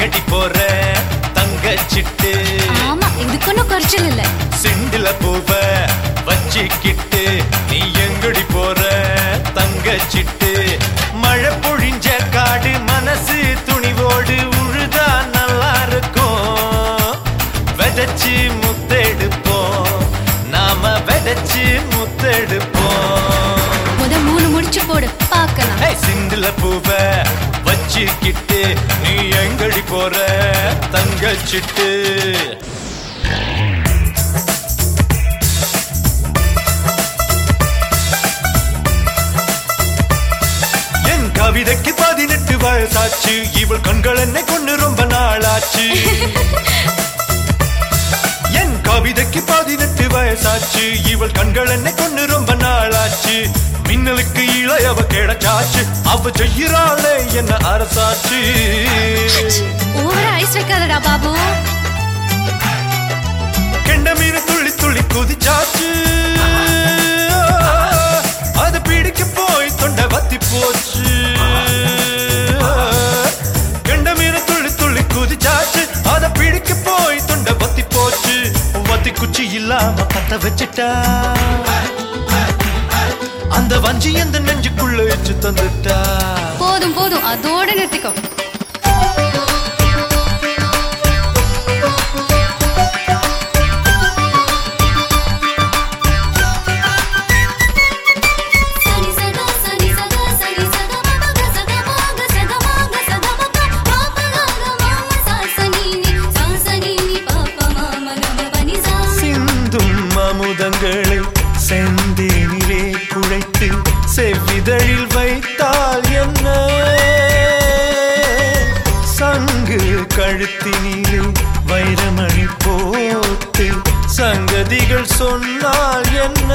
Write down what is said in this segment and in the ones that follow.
எங்கடி போற தங்கச்சிட்டு ஆமா இதுக்கு ஒன்றும் குறைச்சல் இல்ல சிண்டில பூவ வச்சிக்கிட்டு நீ எங்கடி போற தங்கச்சிட்டு மழை பொழிஞ்ச காடு மனசு துணிவோடு உழுதா நல்லா இருக்கும் விதைச்சு முத்தெடுப்போம் நாம விதைச்சு முத்தெடுப்போம் முத மூணு முடிச்சு போடு பார்க்கலாம் ஏய், சிந்துல பூவ வச்சுக்கிட்டு நீ எங்கடி போற தங்கச்சிட்டு என் கவிதைக்கு பதினெட்டு வயசாச்சு இவள் கண்கள் என்னை கொண்டு ரொம்ப நாளாச்சு என் கவிதைக்கு பதினெட்டு வயசாச்சு இவள் கண்கள் என்னை கொண்டு ரொம்ப நாளாச்சு மின்னலுக்கு இளையவ கிடைச்சாச்சு அவ செய்யறாளே என்ன அரசாச்சு ஓவரா ஐஸ் வைக்காதடா பாபு கெண்ட மீன் துள்ளி துள்ளி குதிச்சாச்சு அது பிடிக்க போய் தொண்டை வத்தி போச்சு கெண்ட மீன் துள்ளி துள்ளி குதிச்சாச்சு அத பிடிக்க போய் தொண்டை வத்தி போச்சு வத்தி குச்சி இல்லாம பத்த வச்சுட்டா அந்த வஞ்சி எந்த நெஞ்சுக்குள்ள வச்சு தந்துட்டா போதும் போதும் அதோட நிறுத்திக்கோ சனி சதா சனி சதா சனி சதா மக சதா மக சதா மக சதா மக பாப்ப கக மாம சாசனினி சாசனினி பாப்ப மாம கம பனி சா சிந்தும் அமுதங்களை செந்தேனிலே குழைத்து செவ்விதழில் வைத்தால் என்ன சங்கு கழுத்தினிலே வைரமணி போட்டு சங்கதிகள் சொன்னால் என்ன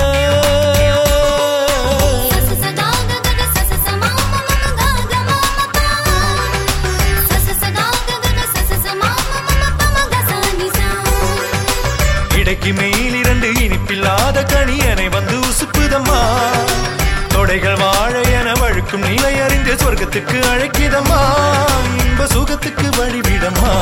சச சதா கக சச சமாம மம கக மாம பா சச சதா கக சச சமாம மம பம கசானி சா இடைக்கு மேல் இரண்டு இனிப்பில்லாத கணியனை வந்து உசுப்புதம்மா தொடைகள் வாழ என வழுக்கும் நிலை அறிந்து சொர்க்கத்துக்கு அழைக்கிதம்மா இன்ப சுகத்துக்கு வழிவிடம்மா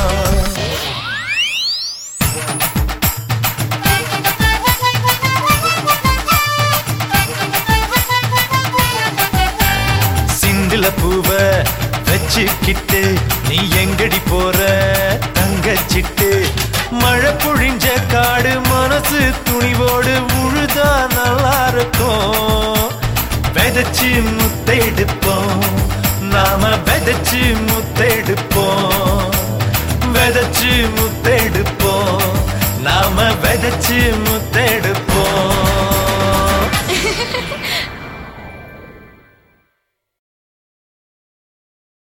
சிந்துல பூவ வச்சுக்கிட்டு நீ எங்கடி போற தங்கச்சிட்டு மழை பொழிஞ்ச காடு மனசு துணிவோடு உழுதா நல்லா இருக்கும் விதைச்சு முத்தெடுப்போம் நாம விதைச்சு முத்தெடுப்போம் விதைச்சு முத்தெடுப்போம் நாம விதைச்சு முத்தெடுப்போம்